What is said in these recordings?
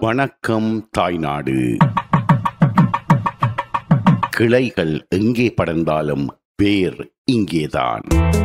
வணக்கம் தாய்நாடு கிளைகள் எங்கே படர்ந்தாலும் வேர் இங்கேதான்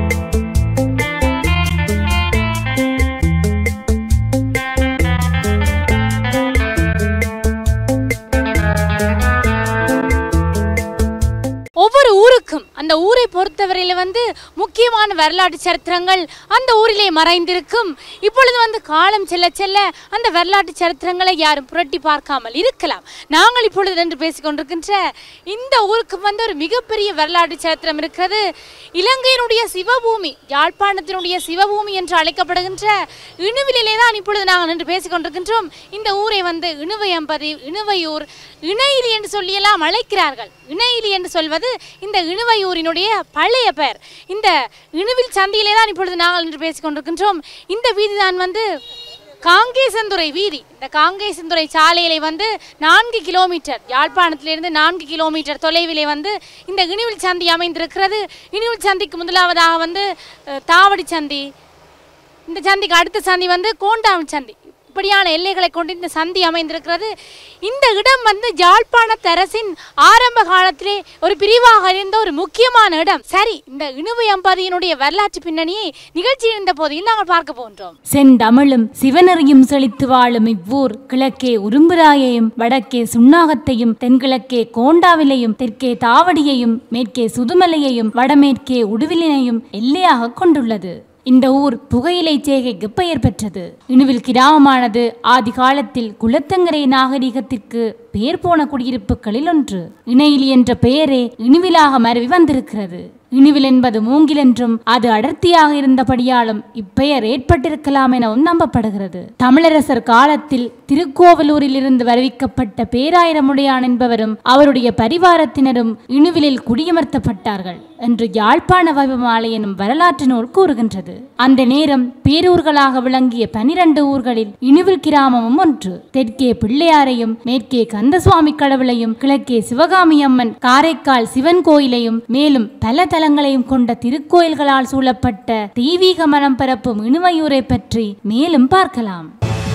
ஒவ்வொரு ஊருக்கும் அந்த ஊரை பொறுத்தவரையில வந்து முக்கியமான வரலாற்று சரித்திரங்கள் அந்த ஊரிலே மறைந்திருக்கும் இப்பொழுது வந்து காலம் செல்ல செல்ல அந்த வரலாற்று சரித்திரங்களை யாரும் புரட்டி பார்க்காமல் இருக்கலாம் நாங்கள் இப்பொழுது என்று பேசிக்கொண்டிருக்கின்ற இந்த ஊருக்கு வந்து ஒரு மிகப்பெரிய வரலாற்று சரித்திரம் இருக்கிறது இலங்கையினுடைய சிவபூமி யாழ்ப்பாணத்தினுடைய சிவபூமி என்று அழைக்கப்படுகின்ற இணுவிலே தான் இப்பொழுது நாங்கள் நின்று பேசிக்கொண்டிருக்கின்றோம் இந்த ஊரை வந்து இணுவையம்பதி இணுவையூர் இணையிலி என்று சொல்லியெல்லாம் அழைக்கிறார்கள் இணையிலி என்று சொல்வது இந்த இணுவையூரினுடைய பழைய பெயர் இந்த இணுவில் சந்தியிலே தான் இப்பொழுது நாங்கள் நின்று பேசிக்கொண்டிருக்கின்றோம் இந்த வீதி தான் வந்து காங்கேசந்துறை வீதி இந்த காங்கேசந்துறை சாலையிலே வந்து நான்கு கிலோமீட்டர் யாழ்ப்பாணத்திலிருந்து நான்கு கிலோமீட்டர் தொலைவிலே வந்து இந்த இணுவில் சந்தி அமைந்திருக்கிறது இணுவில் சந்திக்கு முதலாவதாக வந்து அஹ், தாவடி சந்தி இந்த சந்திக்கு அடுத்த சந்தி வந்து கோண்டாவன் சந்தி இப்படியான எல்லைகளை கொண்டு இந்த சந்தி அமைந்திருக்கிறது இந்த இடம் வந்து யாழ்ப்பாணத்து அரசின் ஆரம்ப காலத்திலே ஒரு பிரிவாக இருந்த ஒரு முக்கியமான இடம் சரி இந்த இணுவை அம்பாதியினுடைய வரலாற்று பின்னணியை நிகழ்ச்சி இருந்த போதையில் நாங்கள் பார்க்க போன்றோம் செந்தமிழும் சிவனறியும் செழித்து வாழும் இவ்வூர் கிழக்கே உரும்புராயையும் வடக்கே சுண்ணாகத்தையும் தென்கிழக்கே கோண்டாவிலையும் தெற்கே தாவடியையும் மேற்கே சுதுமலையையும் வடமேற்கே உடுவிலினையும் எல்லையாக கொண்டுள்ளது இந்த ஊர் புகையிலை சேகைக்கு பெயர் பெற்றது இணுவில் கிராமமானது ஆதி காலத்தில் குலத்தங்கரை நாகரிகத்திற்கு பெயர் போன குடியிருப்புகளில் ஒன்று இணையிலி என்ற பெயரே இணுவிலாக மருவி வந்திருக்கிறது இணுவில் என்பது மூங்கில் என்றும் அது அடர்த்தியாக இருந்தபடியாலும் இப்பெயர் ஏற்பட்டிருக்கலாம் எனவும் நம்பப்படுகிறது தமிழரசர் காலத்தில் திருக்கோவலூரில் இருந்து வருவிக்கப்பட்ட பேராயிரமுடையான் என்பவரும் அவருடைய பரிவாரத்தினரும் இணுவிலில் குடியமர்த்தப்பட்டார்கள் என்று யாழ்ப்பாண வைபமாலை எனும் வரலாற்று நூல் கூறுகின்றது அந்த நேரம் பேரூர்களாக விளங்கிய பனிரண்டு ஊர்களில் இணுவில் கிராமமும் ஒன்று தெற்கே பிள்ளையாரையும் மேற்கே கந்தசுவாமி கடவுளையும் கிழக்கே சிவகாமி அம்மன் காரைக்கால் சிவன் கோயிலையும் மேலும் பல தலங்களையும் கொண்ட திருக்கோயில்களால் சூழப்பட்ட தெய்வீக மனம் பரப்பும் இணுவையூரை பற்றி மேலும் பார்க்கலாம்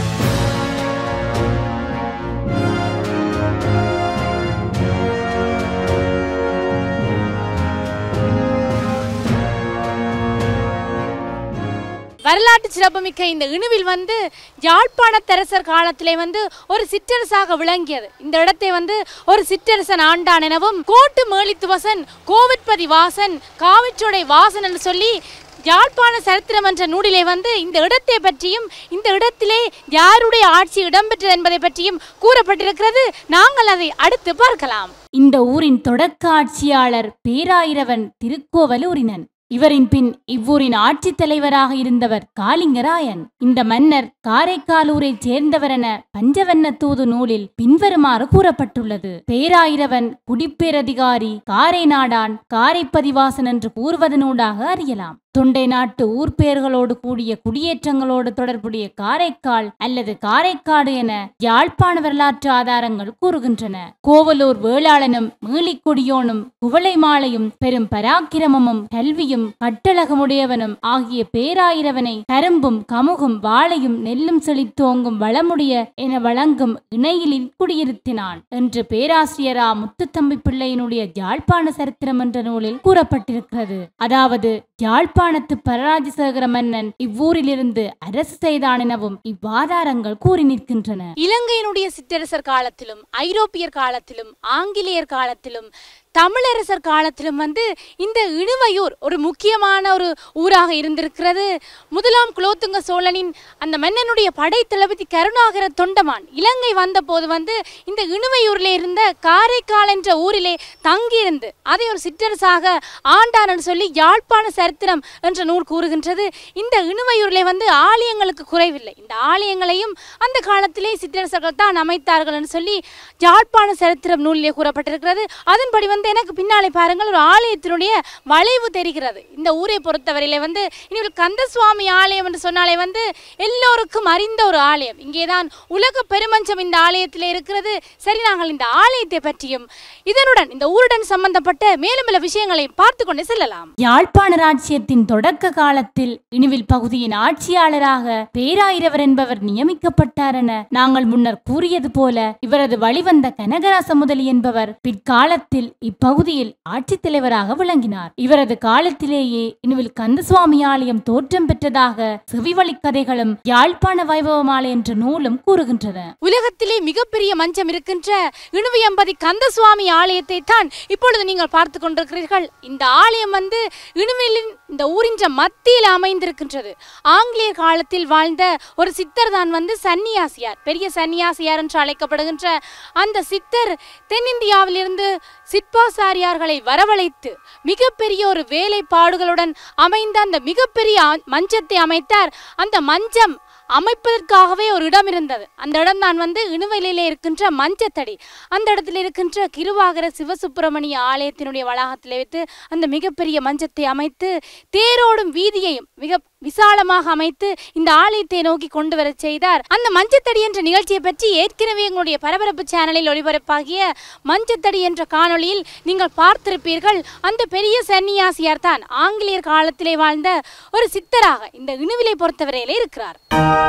வரலாற்று சிறப்புமிக்க இந்த இணுவில் வந்து யாழ்ப்பாணத்தரசர் காலத்திலே வந்து ஒரு சிற்றரசாக விளங்கியது இந்த இடத்தை வந்து ஒரு சிற்றரசன் ஆண்டான் எனவும் கோட்டு மேளித்துவசன் கோவிட்பதி வாசன் காவிச்சோடை வாசன் என்று சொல்லி யாழ்ப்பாண சரித்திரம் என்ற நூலிலே வந்து இந்த இடத்தை பற்றியும் இந்த இடத்திலே யாருடைய ஆட்சி இடம்பெற்றது என்பதை பற்றியும் கூறப்பட்டிருக்கிறது நாங்கள் அதை அடுத்து பார்க்கலாம் இந்த ஊரின் தொடக்க ஆட்சியாளர் பேராயிரவன் திருக்கோவலூரினன் இவரின் பின் இவ்வூரின் ஆட்சித் தலைவராக இருந்தவர் காளிங்கராயன் இந்த மன்னர் காரைக்காலூரைச் சேர்ந்தவரென பஞ்சவண்ண தூது நூலில் பின்வருமாறு கூறப்பட்டுள்ளது பேராயிரவன் குடிப்பேரதிகாரி காரை நாடான் காரைப்பதிவாசன் என்று கூறுவதனூடாக அறியலாம் தொண்டை நாட்டு ஊர்பெயர்களோடு கூடிய குடியேற்றங்களோடு தொடர்புடைய காரைக்கால் அல்லது காரைக்காடு என யாழ்ப்பாண வரலாற்று ஆதாரங்கள் கூறுகின்றன கோவலூர் வேளாளனும் மேலிக்கொடியோனும் குவளை மாலையும் பெரும் பராக்கிரமமும் கல்வியும் கட்டழகமுடையவனும் ஆகிய பேராயிரவனை கரும்பும் கமுகும் வாழையும் நெல்லும் செழித்தோங்கும் வளமுடைய என வழங்கும் இணையிலில் குடியிருத்தினான் என்று பேராசிரியரா முத்துத்தம்பி பிள்ளையினுடைய யாழ்ப்பாண சரித்திரம் என்ற நூலில் கூறப்பட்டிருக்கிறது அதாவது யாழ்ப்பாணத்து பரராஜசேகர மன்னன் இவ்வூரிலிருந்து அரசு செய்தான் எனவும் இவ்வாதாரங்கள் கூறி நிற்கின்றன இலங்கையினுடைய சிற்றரசர் காலத்திலும் ஐரோப்பியர் காலத்திலும் ஆங்கிலேயர் காலத்திலும் தமிழரசர் காலத்திலும் வந்து இந்த இணுவையூர் ஒரு முக்கியமான ஒரு ஊராக இருந்திருக்கிறது முதலாம் குலோத்துங்க சோழனின் அந்த மன்னனுடைய படை தளபதி கருணாகர தொண்டமான் இலங்கை வந்தபோது வந்து இந்த இணுவையூரிலே இருந்த காரைக்கால் என்ற ஊரிலே தங்கியிருந்து அதை ஒரு சிற்றரசாக ஆண்டான் என்று சொல்லி யாழ்ப்பாண சரித்திரம் என்ற நூல் கூறுகின்றது இந்த இணுவையூரிலே வந்து ஆலயங்களுக்கு குறைவில்லை இந்த ஆலயங்களையும் அந்த காலத்திலே சிற்றரசர்கள் தான் அமைத்தார்கள் என்று சொல்லி யாழ்ப்பாண சரித்திரம் நூலிலே கூறப்பட்டிருக்கிறது அதன்படி வந்து வந்து எனக்கு பின்னாலே பாருங்கள் ஒரு ஆலயத்தினுடைய வளைவு தெரிகிறது இந்த ஊரை பொறுத்தவரையில வந்து இனி ஒரு கந்தசுவாமி ஆலயம் என்று சொன்னாலே வந்து எல்லோருக்கும் அறிந்த ஒரு ஆலயம் இங்கேதான் உலக பெருமஞ்சம் இந்த ஆலயத்தில் இருக்கிறது சரி நாங்கள் இந்த ஆலயத்தை பற்றியும் இதனுடன் இந்த ஊருடன் சம்பந்தப்பட்ட மேலும் பல விஷயங்களை பார்த்து கொண்டு செல்லலாம் யாழ்ப்பாண ராஜ்யத்தின் தொடக்க காலத்தில் இணுவில் பகுதியின் ஆட்சியாளராக பேராயிரவர் என்பவர் நியமிக்கப்பட்டார் என நாங்கள் முன்னர் கூறியது போல இவரது வழிவந்த கனகராச முதலி என்பவர் பிற்காலத்தில் இப்பகுதியில் ஆட்சித் தலைவராக விளங்கினார் இவரது காலத்திலேயே இணுவில் கந்தசுவாமி ஆலயம் தோற்றம் பெற்றதாக செவிவழி கதைகளும் யாழ்ப்பாண வைபவமாலை என்ற நூலும் கூறுகின்றன உலகத்திலே மிகப்பெரிய மஞ்சம் இருக்கின்ற இணுவியம்பதி கந்தசுவாமி ஆலயத்தை தான் இப்பொழுது நீங்கள் பார்த்து கொண்டிருக்கிறீர்கள் இந்த ஆலயம் வந்து இணுவிலின் இந்த ஊரின் மத்தியில் அமைந்திருக்கின்றது ஆங்கிலேயர் காலத்தில் வாழ்ந்த ஒரு சித்தர் தான் வந்து சன்னியாசியார் பெரிய சன்னியாசியார் என்று அழைக்கப்படுகின்ற அந்த சித்தர் தென்னிந்தியாவிலிருந்து சிற்பாசாரியார்களை வரவழைத்து மிகப்பெரிய ஒரு வேலைப்பாடுகளுடன் அமைந்த அந்த மிகப்பெரிய ஆ- மஞ்சத்தை அமைத்தார் அந்த மஞ்சம் அமைப்பதற்காகவே ஒரு இடம் இருந்தது அந்த இடம் தான் வந்து இணுவெளியிலே இருக்கின்ற மஞ்சத்தடி அந்த இடத்துல இருக்கின்ற கிருவாகர சிவசுப்பிரமணிய ஆலயத்தினுடைய வளாகத்தில் வைத்து அந்த மிகப்பெரிய மஞ்சத்தை அமைத்து தேரோடும் வீதியையும் மிக விசாலமாக அமைத்து இந்த ஆலயத்தை நோக்கி கொண்டு வரச் செய்தார் அந்த மஞ்சத்தடி என்ற நிகழ்ச்சியை பற்றி ஏற்கனவே எங்களுடைய பரபரப்பு சேனலில் ஒளிபரப்பாகிய மஞ்சத்தடி என்ற காணொளியில் நீங்கள் பார்த்திருப்பீர்கள் அந்த பெரிய சன்னியாசியார் தான் ஆங்கிலேயர் காலத்திலே வாழ்ந்த ஒரு சித்தராக இந்த இணுவிலை பொறுத்தவரையிலே இருக்கிறார்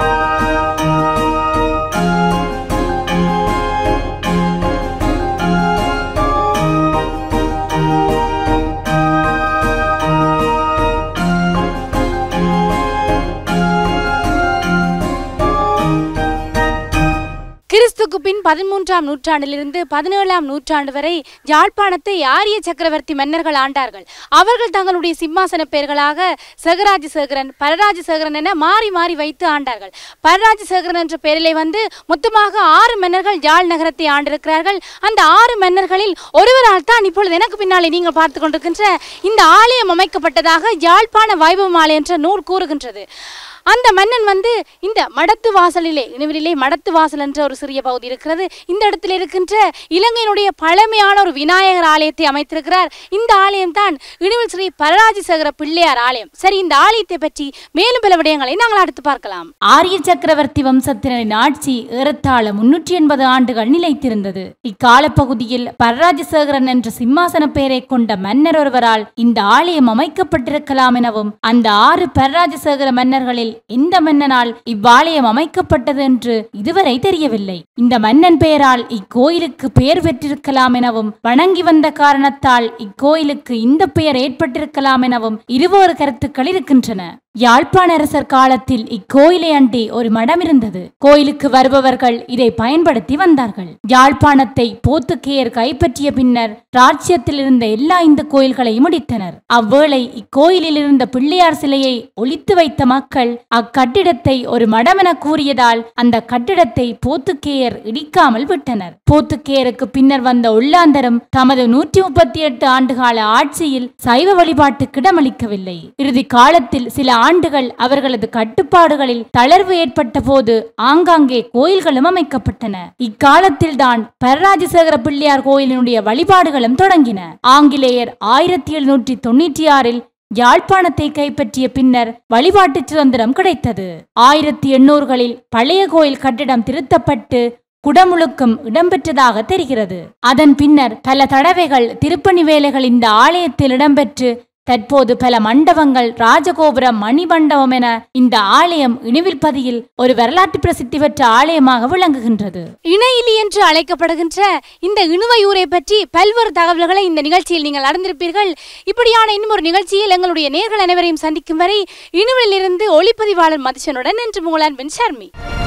கிறிஸ்துக்கு பின் பதிமூன்றாம் நூற்றாண்டிலிருந்து பதினேழாம் நூற்றாண்டு வரை யாழ்ப்பாணத்தை ஆரிய சக்கரவர்த்தி மன்னர்கள் ஆண்டார்கள் அவர்கள் தங்களுடைய சிம்மாசன பெயர்களாக சகராஜ சேகரன் பரராஜ சேகரன் என மாறி மாறி வைத்து ஆண்டார்கள் பரராஜ சேகரன் என்ற பெயரிலே வந்து மொத்தமாக ஆறு மன்னர்கள் யாழ் நகரத்தை ஆண்டிருக்கிறார்கள் அந்த ஆறு மன்னர்களில் ஒருவரால் தான் இப்பொழுது எனக்கு பின்னாலே நீங்கள் பார்த்து கொண்டிருக்கின்ற இந்த ஆலயம் அமைக்கப்பட்டதாக யாழ்ப்பாண வைபவம் ஆலயம் என்ற நூல் கூறுகின்றது அந்த மன்னன் வந்து இந்த மடத்து வாசலிலே இணுவிலே மடத்து வாசல் என்ற ஒரு சிறிய பகுதி இருக்கிறது இந்த இடத்துல இருக்கின்ற இலங்கையினுடைய பழமையான ஒரு விநாயகர் ஆலயத்தை அமைத்திருக்கிறார் இந்த ஆலயம் தான் இணுவில் ஸ்ரீ பரராஜசேகர பிள்ளையார் ஆலயம் சரி இந்த ஆலயத்தை பற்றி மேலும் பல விடயங்களை நாங்கள் அடுத்து பார்க்கலாம் ஆரிய சக்கரவர்த்தி வம்சத்தினரின் ஆட்சி ஏறத்தாழ முன்னூற்றி எண்பது ஆண்டுகள் நிலைத்திருந்தது இக்கால பகுதியில் பரராஜசேகரன் என்ற சிம்மாசன பெயரை கொண்ட மன்னர் ஒருவரால் இந்த ஆலயம் அமைக்கப்பட்டிருக்கலாம் எனவும் அந்த ஆறு பரராஜசேகர மன்னர்களில் எந்த மன்னனால் இவ்வாலயம் அமைக்கப்பட்டது என்று இதுவரை தெரியவில்லை இந்த மன்னன் பெயரால் இக்கோயிலுக்கு பெயர் பெற்றிருக்கலாம் எனவும் வணங்கி வந்த காரணத்தால் இக்கோயிலுக்கு இந்த பெயர் ஏற்பட்டிருக்கலாம் எனவும் இருவேறு கருத்துக்கள் இருக்கின்றன யாழ்ப்பாண அரசர் காலத்தில் இக்கோயிலை அண்டி ஒரு மடம் இருந்தது கோயிலுக்கு வருபவர்கள் இதை பயன்படுத்தி வந்தார்கள் யாழ்ப்பாணத்தை போத்துக்கேயர் கைப்பற்றிய பின்னர் ராஜ்யத்தில் இருந்த எல்லா இந்த கோயில்களையும் முடித்தனர் அவ்வேளை இக்கோயிலில் இருந்த பிள்ளையார் சிலையை ஒளித்து வைத்த மக்கள் அக்கட்டிடத்தை ஒரு மடமென கூறியதால் அந்த கட்டிடத்தை போத்துக்கேயர் இடிக்காமல் விட்டனர் போத்துக்கேயருக்கு பின்னர் வந்த உள்ளாந்தரம் தமது நூற்றி முப்பத்தி எட்டு ஆண்டுகால ஆட்சியில் சைவ வழிபாட்டுக்கு இடமளிக்கவில்லை இறுதி காலத்தில் சில ஆண்டுகள் அவர்களது கட்டுப்பாடுகளில் தளர்வு ஏற்பட்ட போது ஆங்காங்கே கோயில்களும் அமைக்கப்பட்டன இக்காலத்தில் தான் பரராஜசேகர பிள்ளையார் கோயிலினுடைய வழிபாடுகளும் தொடங்கின ஆங்கிலேயர் ஆயிரத்தி எழுநூற்றி தொண்ணூற்றி ஆறில் யாழ்ப்பாணத்தை கைப்பற்றிய பின்னர் வழிபாட்டு சுதந்திரம் கிடைத்தது ஆயிரத்தி எண்ணூறுகளில் பழைய கோயில் கட்டிடம் திருத்தப்பட்டு குடமுழுக்கும் இடம்பெற்றதாக தெரிகிறது அதன் பின்னர் பல தடவைகள் திருப்பணி வேலைகள் இந்த ஆலயத்தில் இடம்பெற்று தற்போது பல மண்டபங்கள் ராஜகோபுரம் மணிமண்டபம் என இந்த ஆலயம் இணுவில்பதியில் ஒரு வரலாற்று பிரசித்தி பெற்ற ஆலயமாக விளங்குகின்றது இணையிலி என்று அழைக்கப்படுகின்ற இந்த இணுவையூரை பற்றி பல்வேறு தகவல்களை இந்த நிகழ்ச்சியில் நீங்கள் அறிந்திருப்பீர்கள் இப்படியான இன்னும் ஒரு நிகழ்ச்சியில் எங்களுடைய நேர்கள் அனைவரையும் சந்திக்கும் வரை இணுவிலிருந்து ஒளிப்பதிவாளர் மதிஷனுடன் என்று உங்கள் அன்பின் ஷர்மி